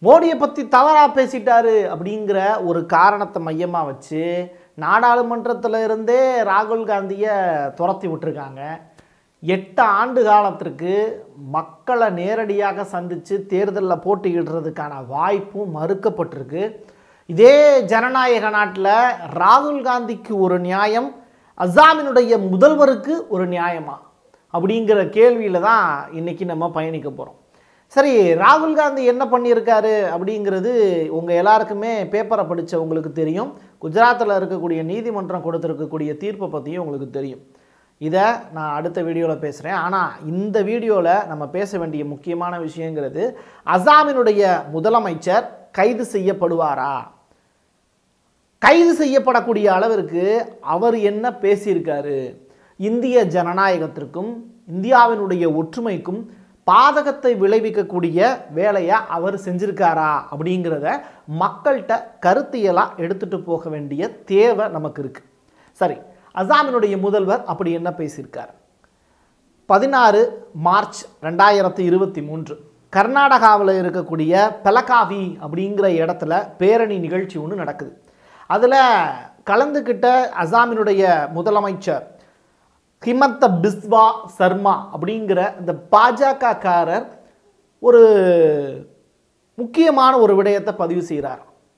மோடியை பற்றி தவறாக பேசிட்டாரு அப்படிங்கிற ஒரு காரணத்தை மையமாக வச்சு நாடாளுமன்றத்தில் இருந்தே ராகுல் காந்தியை துரத்தி விட்டுருக்காங்க எட்டு ஆண்டு காலத்திற்கு மக்களை நேரடியாக சந்தித்து தேர்தலில் போட்டியிடுறதுக்கான வாய்ப்பும் மறுக்கப்பட்டிருக்கு இதே ஜனநாயக நாட்டில் ராகுல் காந்திக்கு ஒரு நியாயம் அசாமினுடைய முதல்வருக்கு ஒரு நியாயமா அப்படிங்கிற கேள்வியில் தான் இன்றைக்கி நம்ம பயணிக்க போகிறோம் சரி ராகுல் காந்தி என்ன பண்ணியிருக்காரு அப்படிங்கிறது உங்கள் எல்லாருக்குமே பேப்பரை படித்தவங்களுக்கு தெரியும் குஜராத்தில் இருக்கக்கூடிய நீதிமன்றம் கொடுத்துருக்கக்கூடிய தீர்ப்பை பற்றியும் உங்களுக்கு தெரியும் இதை நான் அடுத்த வீடியோவில் பேசுகிறேன் ஆனால் இந்த வீடியோவில் நம்ம பேச வேண்டிய முக்கியமான விஷயங்கிறது அசாமினுடைய முதலமைச்சர் கைது செய்யப்படுவாரா கைது செய்யப்படக்கூடிய அளவிற்கு அவர் என்ன பேசியிருக்காரு இந்திய ஜனநாயகத்திற்கும் இந்தியாவினுடைய ஒற்றுமைக்கும் பாதகத்தை விளைவிக்கக்கூடிய வேலையை அவர் செஞ்சிருக்காரா அப்படிங்கிறத மக்கள்கிட்ட கருத்தியலாக எடுத்துகிட்டு போக வேண்டிய தேவை நமக்கு இருக்குது சரி அசாமினுடைய முதல்வர் அப்படி என்ன பேசியிருக்கார் பதினாறு மார்ச் ரெண்டாயிரத்தி இருபத்தி மூன்று கர்நாடகாவில் இருக்கக்கூடிய பெலகாவி அப்படிங்கிற இடத்துல பேரணி நிகழ்ச்சி ஒன்று நடக்குது அதில் கலந்துக்கிட்ட அசாமினுடைய முதலமைச்சர் ஹிமந்த பிஸ்வா சர்மா அப்படிங்கிற இந்த பாஜகக்காரர் ஒரு முக்கியமான ஒரு விடயத்தை பதிவு செய்கிறார்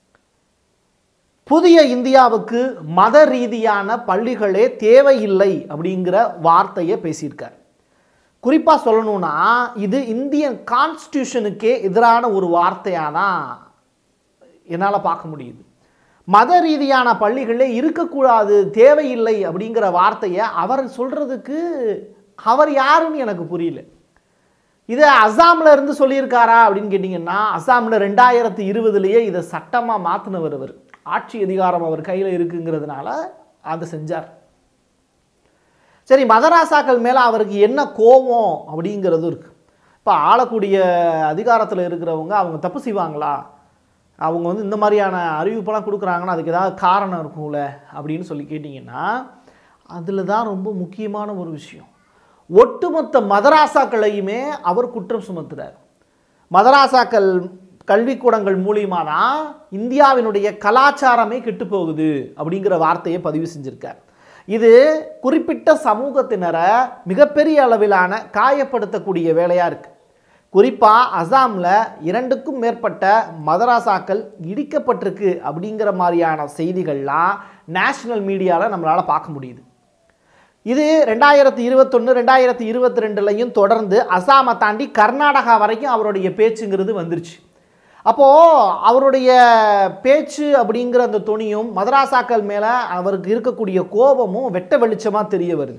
புதிய இந்தியாவுக்கு மத ரீதியான பள்ளிகளே தேவையில்லை அப்படிங்கிற வார்த்தையை பேசியிருக்கார் குறிப்பாக சொல்லணும்னா இது இந்தியன் கான்ஸ்டியூஷனுக்கே எதிரான ஒரு வார்த்தையாக தான் என்னால் பார்க்க முடியுது மத ரீதியான பள்ளிகளே இருக்கக்கூடாது தேவையில்லை அப்படிங்கிற வார்த்தையை அவர் சொல்கிறதுக்கு அவர் யாருன்னு எனக்கு புரியல இதை அசாமில் இருந்து சொல்லியிருக்காரா அப்படின்னு கேட்டிங்கன்னா அசாமில் ரெண்டாயிரத்தி இருபதுலேயே இதை சட்டமாக மாற்றினவர் அவர் ஆட்சி அதிகாரம் அவர் கையில் இருக்குங்கிறதுனால அதை செஞ்சார் சரி மதராசாக்கள் மேலே அவருக்கு என்ன கோபம் அப்படிங்கிறதும் இருக்குது இப்போ ஆளக்கூடிய அதிகாரத்தில் இருக்கிறவங்க அவங்க தப்பு செய்வாங்களா அவங்க வந்து இந்த மாதிரியான அறிவிப்பெல்லாம் கொடுக்குறாங்கன்னா அதுக்கு ஏதாவது காரணம் இருக்கும்ல அப்படின்னு சொல்லி கேட்டிங்கன்னா அதில் தான் ரொம்ப முக்கியமான ஒரு விஷயம் ஒட்டுமொத்த மதராசாக்களையுமே அவர் குற்றம் சுமத்துறார் மதராசாக்கள் கல்விக்கூடங்கள் மூலியமாக தான் இந்தியாவினுடைய கலாச்சாரமே கெட்டு போகுது அப்படிங்கிற வார்த்தையை பதிவு செஞ்சுருக்கார் இது குறிப்பிட்ட சமூகத்தினரை மிகப்பெரிய அளவிலான காயப்படுத்தக்கூடிய வேலையாக இருக்குது குறிப்பாக அசாமில் இரண்டுக்கும் மேற்பட்ட மதராசாக்கள் இடிக்கப்பட்டிருக்கு அப்படிங்கிற மாதிரியான செய்திகள்லாம் நேஷ்னல் மீடியாவில் நம்மளால் பார்க்க முடியுது இது ரெண்டாயிரத்தி இருபத்தொன்று ரெண்டாயிரத்தி இருபத்தி ரெண்டுலையும் தொடர்ந்து அசாமை தாண்டி கர்நாடகா வரைக்கும் அவருடைய பேச்சுங்கிறது வந்துருச்சு அப்போது அவருடைய பேச்சு அப்படிங்கிற அந்த துணியும் மதராசாக்கள் மேலே அவருக்கு இருக்கக்கூடிய கோபமும் வெட்ட வெளிச்சமாக தெரிய வருது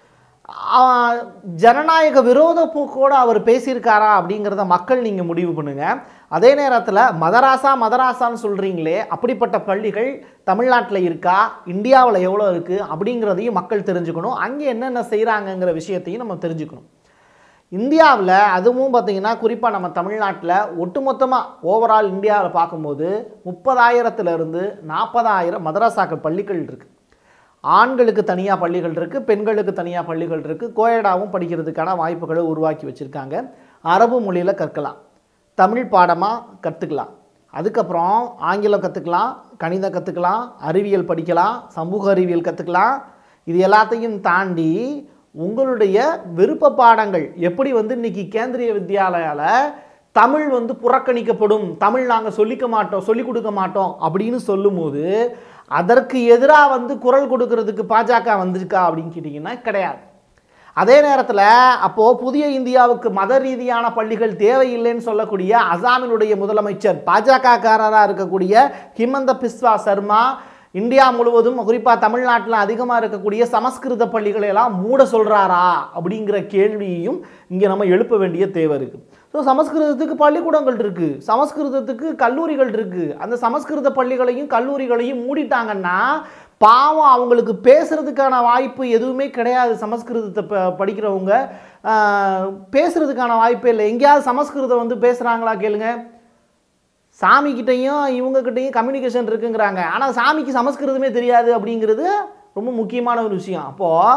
ஜனநாயக விரோத போக்கோடு அவர் பேசியிருக்காரா அப்படிங்கிறத மக்கள் நீங்கள் முடிவு பண்ணுங்கள் அதே நேரத்தில் மதராசா மதராசான்னு சொல்கிறீங்களே அப்படிப்பட்ட பள்ளிகள் தமிழ்நாட்டில் இருக்கா இந்தியாவில் எவ்வளோ இருக்குது அப்படிங்கிறதையும் மக்கள் தெரிஞ்சுக்கணும் அங்கே என்னென்ன செய்கிறாங்கங்கிற விஷயத்தையும் நம்ம தெரிஞ்சுக்கணும் இந்தியாவில் அதுவும் பார்த்திங்கன்னா குறிப்பாக நம்ம தமிழ்நாட்டில் ஒட்டுமொத்தமாக ஓவரால் இந்தியாவில் பார்க்கும்போது முப்பதாயிரத்துலேருந்து நாற்பதாயிரம் மதராசாக்கள் பள்ளிகள் இருக்குது ஆண்களுக்கு தனியாக பள்ளிகள் இருக்குது பெண்களுக்கு தனியாக பள்ளிகள் இருக்குது கோயடாவும் படிக்கிறதுக்கான வாய்ப்புகளை உருவாக்கி வச்சுருக்காங்க அரபு மொழியில் கற்கலாம் தமிழ் பாடமாக கற்றுக்கலாம் அதுக்கப்புறம் ஆங்கிலம் கற்றுக்கலாம் கணிதம் கற்றுக்கலாம் அறிவியல் படிக்கலாம் சமூக அறிவியல் கற்றுக்கலாம் இது எல்லாத்தையும் தாண்டி உங்களுடைய விருப்ப பாடங்கள் எப்படி வந்து இன்னைக்கு கேந்திரிய வித்யாலயாவில் தமிழ் வந்து புறக்கணிக்கப்படும் தமிழ் நாங்கள் சொல்லிக்க மாட்டோம் சொல்லிக் கொடுக்க மாட்டோம் அப்படின்னு சொல்லும்போது அதற்கு எதிராக வந்து குரல் கொடுக்கறதுக்கு பாஜக வந்திருக்கா அப்படின்னு கேட்டிங்கன்னா கிடையாது அதே நேரத்தில் அப்போது புதிய இந்தியாவுக்கு மத ரீதியான பள்ளிகள் தேவையில்லைன்னு சொல்லக்கூடிய அசாமினுடைய முதலமைச்சர் பாஜகக்காரராக இருக்கக்கூடிய ஹிமந்த பிஸ்வா சர்மா இந்தியா முழுவதும் குறிப்பாக தமிழ்நாட்டில் அதிகமாக இருக்கக்கூடிய சமஸ்கிருத பள்ளிகளை எல்லாம் மூட சொல்கிறாரா அப்படிங்கிற கேள்வியையும் இங்கே நம்ம எழுப்ப வேண்டிய தேவை இருக்குது ஸோ சமஸ்கிருதத்துக்கு பள்ளிக்கூடங்கள் இருக்குது சமஸ்கிருதத்துக்கு கல்லூரிகள் இருக்குது அந்த சமஸ்கிருத பள்ளிகளையும் கல்லூரிகளையும் மூடிட்டாங்கன்னா பாவம் அவங்களுக்கு பேசுறதுக்கான வாய்ப்பு எதுவுமே கிடையாது சமஸ்கிருதத்தை ப படிக்கிறவங்க ஆஹ், பேசுறதுக்கான வாய்ப்பே இல்லை எங்கேயாவது சமஸ்கிருதம் வந்து பேசுகிறாங்களா கேளுங்க சாமிக்கிட்டையும் இவங்கக்கிட்டையும் கம்யூனிகேஷன் இருக்குங்கிறாங்க ஆனால் சாமிக்கு சமஸ்கிருதமே தெரியாது அப்படிங்கிறது ரொம்ப முக்கியமான ஒரு விஷயம் அப்போது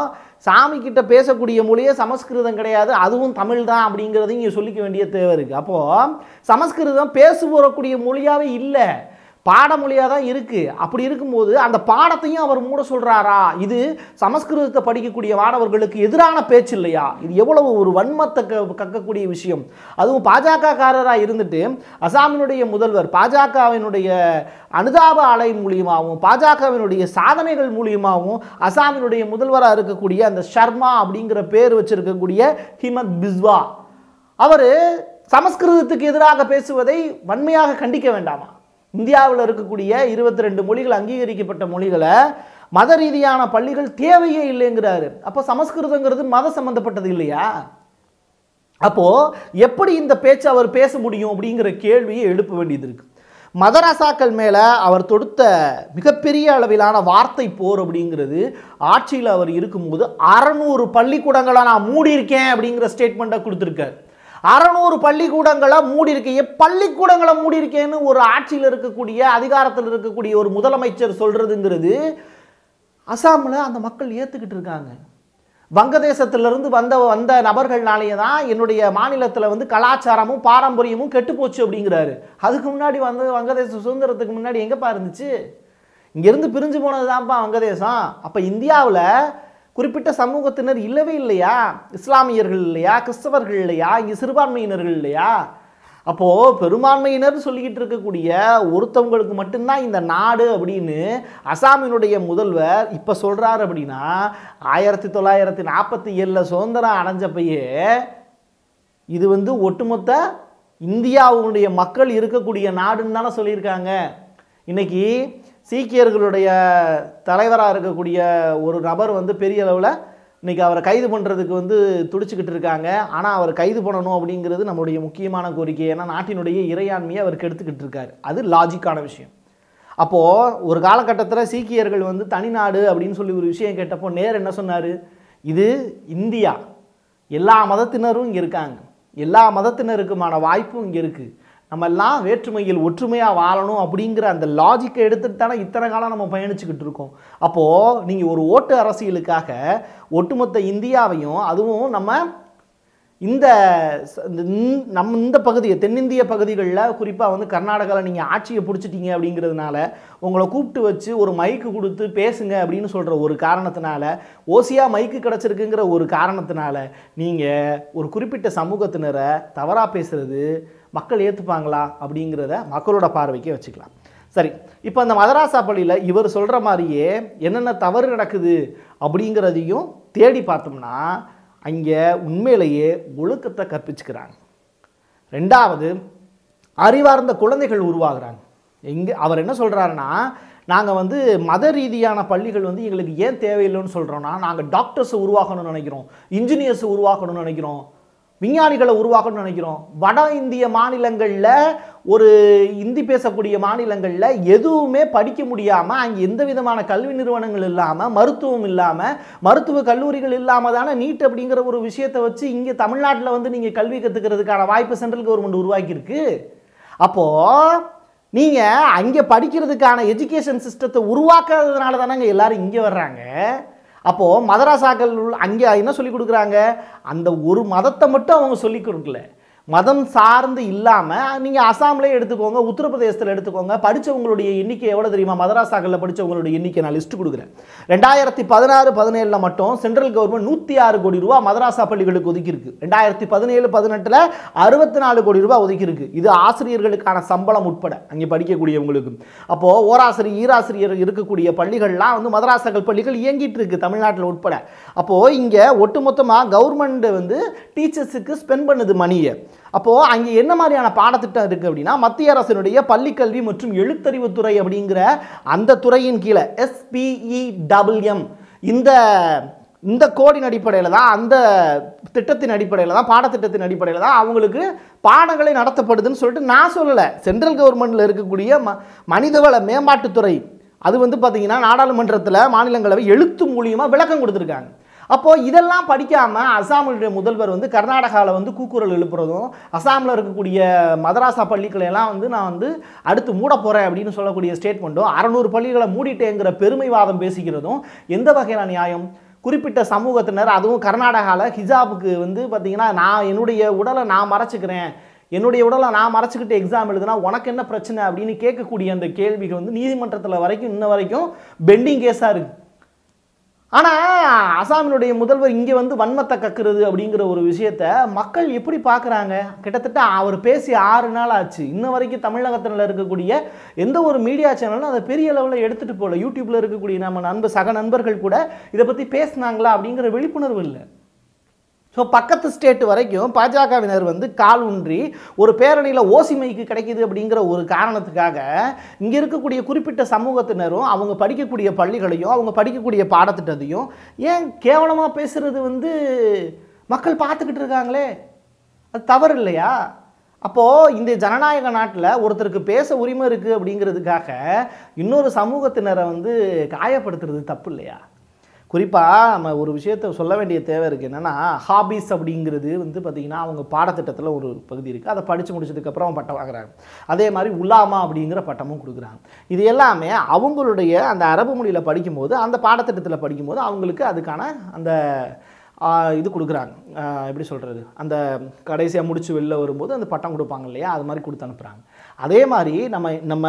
சாமி கிட்ட பேசக்கூடிய மொழியே சமஸ்கிருதம் கிடையாது அதுவும் தமிழ் தான் அப்படிங்கிறதையும் இங்கே சொல்லிக்க வேண்டிய தேவை இருக்குது அப்போது சமஸ்கிருதம் பேசு வரக்கூடிய மொழியாகவே இல்லை பாடமொழியாக தான் இருக்குது அப்படி இருக்கும்போது அந்த பாடத்தையும் அவர் மூட சொல்கிறாரா இது சமஸ்கிருதத்தை படிக்கக்கூடிய மாணவர்களுக்கு எதிரான பேச்சு இல்லையா இது எவ்வளவு ஒரு வன்மத்தை க கக்கக்கூடிய விஷயம் அதுவும் பாஜகக்காரராக இருந்துட்டு அசாமினுடைய முதல்வர் பாஜகவினுடைய அனுதாப அலை மூலியமாகவும் பாஜகவினுடைய சாதனைகள் மூலியமாகவும் அசாமினுடைய முதல்வராக இருக்கக்கூடிய அந்த ஷர்மா அப்படிங்கிற பேர் வச்சிருக்கக்கூடிய ஹிமத் பிஸ்வா அவர் சமஸ்கிருதத்துக்கு எதிராக பேசுவதை வன்மையாக கண்டிக்க வேண்டாமா இந்தியாவில் இருக்கக்கூடிய இருபத்தி ரெண்டு மொழிகள் அங்கீகரிக்கப்பட்ட மொழிகளை மத ரீதியான பள்ளிகள் தேவையே இல்லைங்கிறாரு அப்போ சமஸ்கிருதங்கிறது மத சம்பந்தப்பட்டது இல்லையா அப்போ எப்படி இந்த பேச்சு அவர் பேச முடியும் அப்படிங்கிற கேள்வியை எழுப்ப வேண்டியது இருக்கு மதரசாக்கள் மேலே அவர் தொடுத்த மிகப்பெரிய அளவிலான வார்த்தை போர் அப்படிங்கிறது ஆட்சியில் அவர் இருக்கும்போது அறநூறு பள்ளிக்கூடங்களை நான் மூடியிருக்கேன் அப்படிங்கிற ஸ்டேட்மெண்ட்டை கொடுத்துருக்காரு அறநூறு பள்ளிக்கூடங்களை மூடி இருக்கேன் பள்ளிக்கூடங்களை மூடி இருக்கேன்னு ஒரு ஆட்சியில் இருக்கக்கூடிய அதிகாரத்தில் இருக்கக்கூடிய ஒரு முதலமைச்சர் சொல்றதுங்கிறது அசாமில் அந்த மக்கள் ஏற்றுக்கிட்டு இருக்காங்க வங்கதேசத்திலிருந்து வந்த வந்த நபர்கள்னாலேயே தான் என்னுடைய மாநிலத்தில் வந்து கலாச்சாரமும் பாரம்பரியமும் கெட்டு போச்சு அப்படிங்கிறாரு அதுக்கு முன்னாடி வந்து வங்கதேச சுதந்திரத்துக்கு முன்னாடி எங்கேப்பா இருந்துச்சு இங்கேருந்து பிரிஞ்சு போனது தான்ப்பா வங்கதேசம் அப்போ இந்தியாவில் குறிப்பிட்ட சமூகத்தினர் இல்லவே இல்லையா இஸ்லாமியர்கள் இல்லையா கிறிஸ்தவர்கள் இல்லையா இங்கே சிறுபான்மையினர்கள் இல்லையா அப்போது பெரும்பான்மையினர் சொல்லிக்கிட்டு இருக்கக்கூடிய ஒருத்தவங்களுக்கு மட்டும்தான் இந்த நாடு அப்படின்னு அசாமினுடைய முதல்வர் இப்போ சொல்கிறாரு அப்படின்னா ஆயிரத்தி தொள்ளாயிரத்தி நாற்பத்தி ஏழில் சுதந்திரம் அடைஞ்சப்பயே இது வந்து ஒட்டுமொத்த இந்தியாவுடைய மக்கள் இருக்கக்கூடிய நாடுன்னு தானே சொல்லியிருக்காங்க இன்னைக்கு சீக்கியர்களுடைய தலைவராக இருக்கக்கூடிய ஒரு நபர் வந்து பெரிய அளவில் இன்னைக்கு அவரை கைது பண்ணுறதுக்கு வந்து துடிச்சுக்கிட்டு இருக்காங்க ஆனால் அவர் கைது பண்ணணும் அப்படிங்கிறது நம்மளுடைய முக்கியமான கோரிக்கை ஏன்னா நாட்டினுடைய இறையாண்மையை அவர் கெடுத்துக்கிட்டு இருக்காரு அது லாஜிக்கான விஷயம் அப்போது ஒரு காலகட்டத்தில் சீக்கியர்கள் வந்து தனிநாடு அப்படின்னு சொல்லி ஒரு விஷயம் கேட்டப்போ நேர் என்ன சொன்னார் இது இந்தியா எல்லா மதத்தினரும் இங்கே இருக்காங்க எல்லா மதத்தினருக்குமான வாய்ப்பும் இங்கே இருக்குது நம்ம எல்லாம் வேற்றுமையில் ஒற்றுமையாக வாழணும் அப்படிங்கிற அந்த லாஜிக்கை எடுத்துட்டு தானே இத்தனை காலம் நம்ம பயணிச்சுக்கிட்டு இருக்கோம் அப்போது நீங்கள் ஒரு ஓட்டு அரசியலுக்காக ஒட்டுமொத்த இந்தியாவையும் அதுவும் நம்ம இந்த ச- இந்த இந்த- நம்ம இந்த பகுதியை தென்னிந்திய பகுதிகளில் குறிப்பாக வந்து கர்நாடகாவில் நீங்கள் ஆட்சியை பிடிச்சிட்டீங்க அப்படிங்கிறதுனால உங்களை கூப்பிட்டு வச்சு ஒரு மைக்கு கொடுத்து பேசுங்க அப்படின்னு சொல்கிற ஒரு காரணத்தினால ஓசியாக மைக்கு கிடச்சிருக்குங்கிற ஒரு காரணத்தினால நீங்கள் ஒரு குறிப்பிட்ட சமூகத்தினரை தவறாக பேசுறது மக்கள் ஏற்றுப்பாங்களா அப்படிங்கிறத மக்களோட பார்வைக்கே வச்சுக்கலாம் சரி இப்போ அந்த மதராசா பள்ளியில் இவர் சொல்கிற மாதிரியே என்னென்ன தவறு நடக்குது அப்படிங்கிறதையும் தேடி பார்த்தோம்னா அங்கே உண்மையிலேயே ஒழுக்கத்தை கற்பிச்சுக்கிறாங்க ரெண்டாவது அறிவார்ந்த குழந்தைகள் உருவாகுறாங்க எங்கே அவர் என்ன சொல்கிறாருன்னா நாங்கள் வந்து மத ரீதியான பள்ளிகள் வந்து எங்களுக்கு ஏன் தேவையில்லைன்னு சொல்கிறோன்னா நாங்கள் டாக்டர்ஸை உருவாக்கணும்னு நினைக்கிறோம் இன்ஜினியர்ஸை உருவாக்கணும்னு நினைக்கிறோம் விஞ்ஞானிகளை உருவாக்கணும்னு நினைக்கிறோம் வட இந்திய மாநிலங்களில் ஒரு இந்தி பேசக்கூடிய மாநிலங்களில் எதுவுமே படிக்க முடியாமல் அங்கே எந்த விதமான கல்வி நிறுவனங்கள் இல்லாமல் மருத்துவம் இல்லாமல் மருத்துவ கல்லூரிகள் இல்லாமல் தானே நீட் அப்படிங்கிற ஒரு விஷயத்தை வச்சு இங்கே தமிழ்நாட்டில் வந்து நீங்கள் கல்வி கற்றுக்கிறதுக்கான வாய்ப்பு சென்ட்ரல் கவர்மெண்ட் உருவாக்கியிருக்கு அப்போது நீங்கள் அங்கே படிக்கிறதுக்கான எஜுகேஷன் சிஸ்டத்தை உருவாக்காததுனால தானேங்க எல்லாரும் இங்கே வர்றாங்க அப்போது மதராசாக்கள் உள்ள- அங்கே என்ன சொல்லி கொடுக்குறாங்க அந்த ஒரு மதத்தை மட்டும் அவங்க சொல்லி கொடுக்கல மதம் சார்ந்து இல்லாமல் நீங்கள் அசாம்லேயே எடுத்துக்கோங்க உத்தரப்பிரதேசத்தில் எடுத்துக்கோங்க படித்தவங்களுடைய எண்ணிக்கை எவ்வளோ தெரியுமா மதராசாக்களில் படித்தவங்களுடைய எண்ணிக்கை நான் லிஸ்ட் கொடுக்குறேன் ரெண்டாயிரத்தி பதினாறு பதினேழில் மட்டும் சென்ட்ரல் கவர்மெண்ட் நூற்றி ஆறு கோடி ரூபா மதராசா பள்ளிகளுக்கு ஒதுக்கியிருக்கு ரெண்டாயிரத்தி பதினேழு பதினெட்டில் அறுபத்தி நாலு கோடி ரூபாய் ஒதுக்கியிருக்கு இது ஆசிரியர்களுக்கான சம்பளம் உட்பட அங்கே படிக்கக்கூடியவங்களுக்கு அப்போது ஓராசிரியர் ஈராசிரியர் இருக்கக்கூடிய பள்ளிகள்லாம் வந்து மதராசாக்கள் பள்ளிகள் இயங்கிட்டு இருக்கு தமிழ்நாட்டில் உட்பட அப்போது இங்கே ஒட்டுமொத்தமாக கவர்மெண்ட் வந்து டீச்சர்ஸுக்கு ஸ்பெண்ட் பண்ணுது மணியை அப்போது அங்கே என்ன மாதிரியான பாடத்திட்டம் இருக்குது அப்படின்னா மத்திய அரசினுடைய பள்ளிக்கல்வி மற்றும் எழுத்தறிவுத்துறை அப்படிங்கிற அந்த துறையின் கீழே எஸ்பிஇடபிள்யூஎம் இந்த இந்த கோடின் அடிப்படையில் தான் அந்த திட்டத்தின் அடிப்படையில் தான் பாடத்திட்டத்தின் அடிப்படையில் தான் அவங்களுக்கு பாடங்களை நடத்தப்படுதுன்னு சொல்லிட்டு நான் சொல்லலை சென்ட்ரல் கவர்மெண்ட்டில் இருக்கக்கூடிய ம மனிதவள மேம்பாட்டுத்துறை அது வந்து பார்த்தீங்கன்னா நாடாளுமன்றத்தில் மாநிலங்களவை எழுத்து மூலியமாக விளக்கம் கொடுத்துருக்காங்க அப்போது இதெல்லாம் படிக்காமல் அசாமுடைய முதல்வர் வந்து கர்நாடகாவில் வந்து கூக்குரல் எழுப்புறதும் அசாமில் இருக்கக்கூடிய மதராசா பள்ளிகளை எல்லாம் வந்து நான் வந்து அடுத்து மூட போகிறேன் அப்படின்னு சொல்லக்கூடிய ஸ்டேட்மெண்ட்டும் அறநூறு பள்ளிகளை மூடிட்டேங்கிற பெருமைவாதம் பேசிக்கிறதும் எந்த வகையான நியாயம் குறிப்பிட்ட சமூகத்தினர் அதுவும் கர்நாடகாவில் ஹிஜாபுக்கு வந்து பார்த்தீங்கன்னா நான் என்னுடைய உடலை நான் மறைச்சிக்கிறேன் என்னுடைய உடலை நான் மறைச்சிக்கிட்டு எக்ஸாம் எழுதுனா உனக்கு என்ன பிரச்சனை அப்படின்னு கேட்கக்கூடிய அந்த கேள்விகள் வந்து நீதிமன்றத்தில் வரைக்கும் இன்ன வரைக்கும் பெண்டிங் கேஸாக இருக்குது ஆனால் அசாமினுடைய முதல்வர் இங்கே வந்து வன்மத்தை கக்குறது அப்படிங்கிற ஒரு விஷயத்த மக்கள் எப்படி பார்க்குறாங்க கிட்டத்தட்ட அவர் பேசி ஆறு நாள் ஆச்சு இன்ன வரைக்கும் தமிழகத்தில் இருக்கக்கூடிய எந்த ஒரு மீடியா சேனலும் அதை பெரிய லெவலில் எடுத்துகிட்டு போகல யூடியூப்பில் இருக்கக்கூடிய நம்ம நண்பர் சக நண்பர்கள் கூட இதை பற்றி பேசுனாங்களா அப்படிங்கிற விழிப்புணர்வு இல்லை ஸோ பக்கத்து ஸ்டேட் வரைக்கும் பாஜகவினர் வந்து கால் ஊன்றி ஒரு பேரணியில் ஓசி மைக்கு கிடைக்குது அப்படிங்கிற ஒரு காரணத்துக்காக இங்கே இருக்கக்கூடிய குறிப்பிட்ட சமூகத்தினரும் அவங்க படிக்கக்கூடிய பள்ளிகளையும் அவங்க படிக்கக்கூடிய பாடத்திட்டத்தையும் ஏன் கேவலமாக பேசுறது வந்து மக்கள் பார்த்துக்கிட்டு இருக்காங்களே அது தவறு இல்லையா அப்போது இந்த ஜனநாயக நாட்டில் ஒருத்தருக்கு பேச உரிமை இருக்குது அப்படிங்கிறதுக்காக இன்னொரு சமூகத்தினரை வந்து காயப்படுத்துறது தப்பு இல்லையா குறிப்பாக நம்ம ஒரு விஷயத்த சொல்ல வேண்டிய தேவை இருக்குது என்னென்னா ஹாபீஸ் அப்படிங்கிறது வந்து பார்த்திங்கன்னா அவங்க பாடத்திட்டத்தில் ஒரு பகுதி இருக்குது அதை படித்து முடிச்சதுக்கப்புறம் அவங்க பட்டம் வாங்குறாங்க அதே மாதிரி உலாமா அப்படிங்கிற பட்டமும் கொடுக்குறாங்க இது எல்லாமே அவங்களுடைய அந்த அரபு மொழியில் படிக்கும்போது அந்த பாடத்திட்டத்தில் படிக்கும்போது அவங்களுக்கு அதுக்கான அந்த ஆ, இது கொடுக்குறாங்க ஆ, எப்படி சொல்கிறது அந்த கடைசியாக முடிச்சு வெளில வரும்போது அந்த பட்டம் கொடுப்பாங்க இல்லையா அது மாதிரி கொடுத்து அனுப்புகிறாங்க அதே மாதிரி நம்ம நம்ம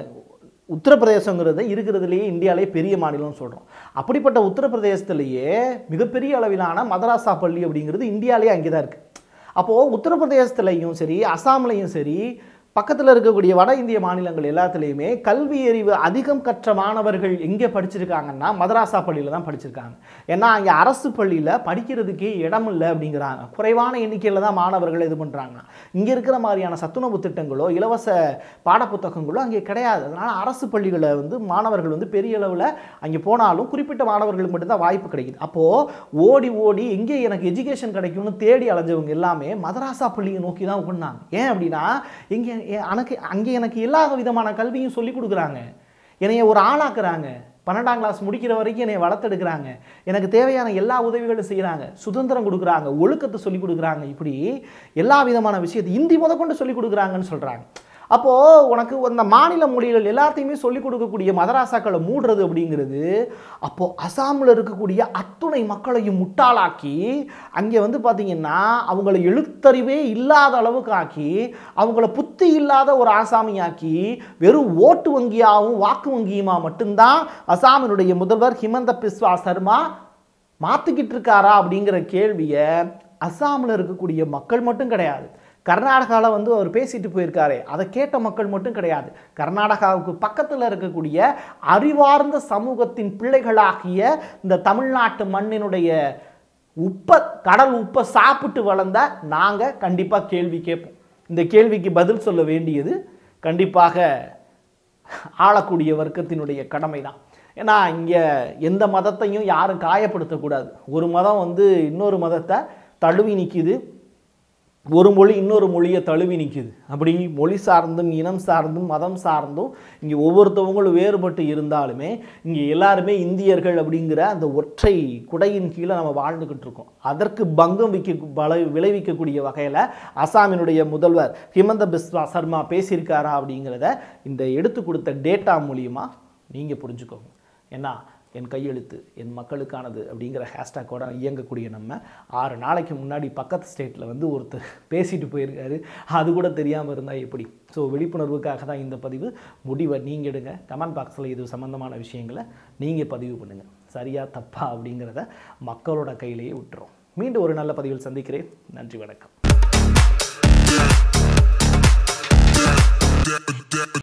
உத்தரப்பிரதேசங்கிறது இருக்கிறதுலேயே இந்தியாவிலே பெரிய மாநிலம்னு சொல்கிறோம் அப்படிப்பட்ட உத்தரப்பிரதேசத்திலேயே மிகப்பெரிய அளவிலான மதராசா பள்ளி அப்படிங்கிறது இந்தியாவிலே அங்கே தான் இருக்குது அப்போது உத்தரப்பிரதேசத்துலையும் சரி அசாம்லேயும் சரி பக்கத்தில் இருக்கக்கூடிய வட இந்திய மாநிலங்கள் எல்லாத்துலேயுமே கல்வி அறிவு அதிகம் கற்ற மாணவர்கள் எங்கே படிச்சிருக்காங்கன்னா மதராசா பள்ளியில் தான் படிச்சிருக்காங்க ஏன்னா அங்கே அரசு பள்ளியில் படிக்கிறதுக்கே இடம் இல்லை அப்படிங்கிறாங்க குறைவான எண்ணிக்கையில் தான் மாணவர்கள் இது பண்ணுறாங்க இங்கே இருக்கிற மாதிரியான சத்துணவு திட்டங்களோ இலவச பாடப்புத்தகங்களோ அங்கே கிடையாது அதனால் அரசு பள்ளிகளை வந்து மாணவர்கள் வந்து பெரிய அளவில் அங்கே போனாலும் குறிப்பிட்ட மாணவர்களுக்கு மட்டும்தான் வாய்ப்பு கிடைக்குது அப்போது ஓடி ஓடி எங்கே எனக்கு எஜுகேஷன் கிடைக்கும்னு தேடி அலைஞ்சவங்க எல்லாமே மதராசா பள்ளியை நோக்கி தான் ஓடினாங்க ஏன் அப்படின்னா இங்கே எனக்கு அங்கே எனக்கு எல்லா விதமான கல்வியும் சொல்லி கொடுக்குறாங்க என்னைய ஒரு ஆளாக்குறாங்க பன்னெண்டாம் கிளாஸ் முடிக்கிற வரைக்கும் என்னை வளர்த்தெடுக்கிறாங்க எனக்கு தேவையான எல்லா உதவிகளும் செய்கிறாங்க சுதந்திரம் கொடுக்குறாங்க ஒழுக்கத்தை சொல்லி கொடுக்குறாங்க இப்படி எல்லா விதமான விஷயத்தை இந்தி முதற்கொண்டு சொல்லி கொடுக்குறாங்கன்னு சொல்கிறாங்க அப்போது உனக்கு அந்த மாநில மொழிகள் எல்லாத்தையுமே சொல்லிக் கொடுக்கக்கூடிய மதராசாக்களை மூடுறது அப்படிங்கிறது அப்போது அசாமில் இருக்கக்கூடிய அத்துணை மக்களையும் முட்டாளாக்கி அங்கே வந்து பார்த்திங்கன்னா அவங்கள எழுத்தறிவே இல்லாத அளவுக்கு ஆக்கி அவங்கள புத்தி இல்லாத ஒரு ஆசாமியாக்கி வெறும் ஓட்டு வங்கியாகவும் வாக்கு வங்கியுமா மட்டும்தான் அசாமினுடைய முதல்வர் ஹிமந்த பிஸ்வா சர்மா மாற்றிக்கிட்டு இருக்காரா அப்படிங்கிற கேள்வியை அசாமில் இருக்கக்கூடிய மக்கள் மட்டும் கிடையாது கர்நாடகாவில் வந்து அவர் பேசிட்டு போயிருக்காரே அதை கேட்ட மக்கள் மட்டும் கிடையாது கர்நாடகாவுக்கு பக்கத்தில் இருக்கக்கூடிய அறிவார்ந்த சமூகத்தின் பிள்ளைகளாகிய இந்த தமிழ்நாட்டு மண்ணினுடைய உப்பை கடல் உப்பை சாப்பிட்டு வளர்ந்த நாங்கள் கண்டிப்பாக கேள்வி கேட்போம் இந்த கேள்விக்கு பதில் சொல்ல வேண்டியது கண்டிப்பாக ஆளக்கூடிய வர்க்கத்தினுடைய கடமை தான் ஏன்னா இங்கே எந்த மதத்தையும் யாரும் காயப்படுத்தக்கூடாது ஒரு மதம் வந்து இன்னொரு மதத்தை தழுவி நிற்கிது ஒரு மொழி இன்னொரு மொழியை தழுவி நிற்கிது அப்படி மொழி சார்ந்தும் இனம் சார்ந்தும் மதம் சார்ந்தும் இங்கே ஒவ்வொருத்தவங்களும் வேறுபட்டு இருந்தாலுமே இங்கே எல்லாருமே இந்தியர்கள் அப்படிங்கிற அந்த ஒற்றை குடையின் கீழே நம்ம வாழ்ந்துக்கிட்டு இருக்கோம் அதற்கு பங்கம் விக்க பல விளைவிக்கக்கூடிய வகையில் அசாமினுடைய முதல்வர் ஹிமந்த பிஸ்வா சர்மா பேசியிருக்காரா அப்படிங்கிறத இந்த எடுத்து கொடுத்த டேட்டா மூலியமாக நீங்கள் புரிஞ்சுக்கோங்க ஏன்னா என் கையெழுத்து என் மக்களுக்கானது அப்படிங்கிற ஹேஷ்டேக்கோட இயங்கக்கூடிய நம்ம ஆறு நாளைக்கு முன்னாடி பக்கத்து ஸ்டேட்டில் வந்து ஒருத்தர் பேசிட்டு போயிருக்காரு அது கூட தெரியாமல் இருந்தால் எப்படி ஸோ விழிப்புணர்வுக்காக தான் இந்த பதிவு முடிவை நீங்கள் எடுங்க கமெண்ட் பாக்ஸில் இது சம்மந்தமான விஷயங்களை நீங்கள் பதிவு பண்ணுங்கள் சரியா தப்பா அப்படிங்கிறத மக்களோட கையிலேயே விட்டுரும் மீண்டும் ஒரு நல்ல பதிவில் சந்திக்கிறேன் நன்றி வணக்கம்